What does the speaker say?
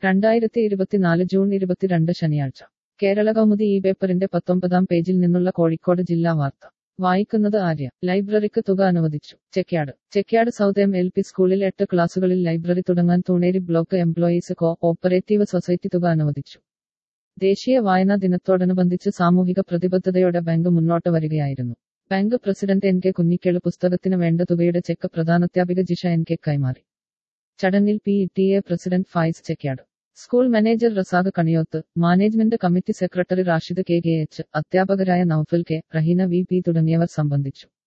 രണ്ടായിരത്തി ഇരുപത്തിനാല് ജൂൺ ഇരുപത്തിരണ്ട് ശനിയാഴ്ച കേരള കൗമുദി ഈ പേപ്പറിന്റെ പത്തൊമ്പതാം പേജിൽ നിന്നുള്ള കോഴിക്കോട് ജില്ലാ വാർത്ത വായിക്കുന്നത് ആര്യ ലൈബ്രറിക്ക് തുക അനുവദിച്ചു Chekkiad Chekkiad south M L P സ്കൂളിൽ എട്ട് ക്ലാസുകളിൽ ലൈബ്രറി തുടങ്ങാൻ Thooneri block employees cooperative society തുക അനുവദിച്ചു ദേശീയ വായനാ ദിനത്തോടനുബന്ധിച്ച് സാമൂഹിക പ്രതിബദ്ധതയോടെ ബാങ്ക് മുന്നോട്ട് വരികയായിരുന്നു bank president N K Kunhikkelu പുസ്തകത്തിന് വേണ്ട തുകയുടെ ചെക്ക് പ്രധാനാധ്യാപിക ജിഷ എൻ കെ കൈമാറി ചടങ്ങിൽ P T A president Fayis Chekyad school manager Razak Kaniyoth management committee secretary Rashid K K H അധ്യാപകരായ Noufal K Raheena V P തുടങ്ങിയവർ സംബന്ധിച്ചു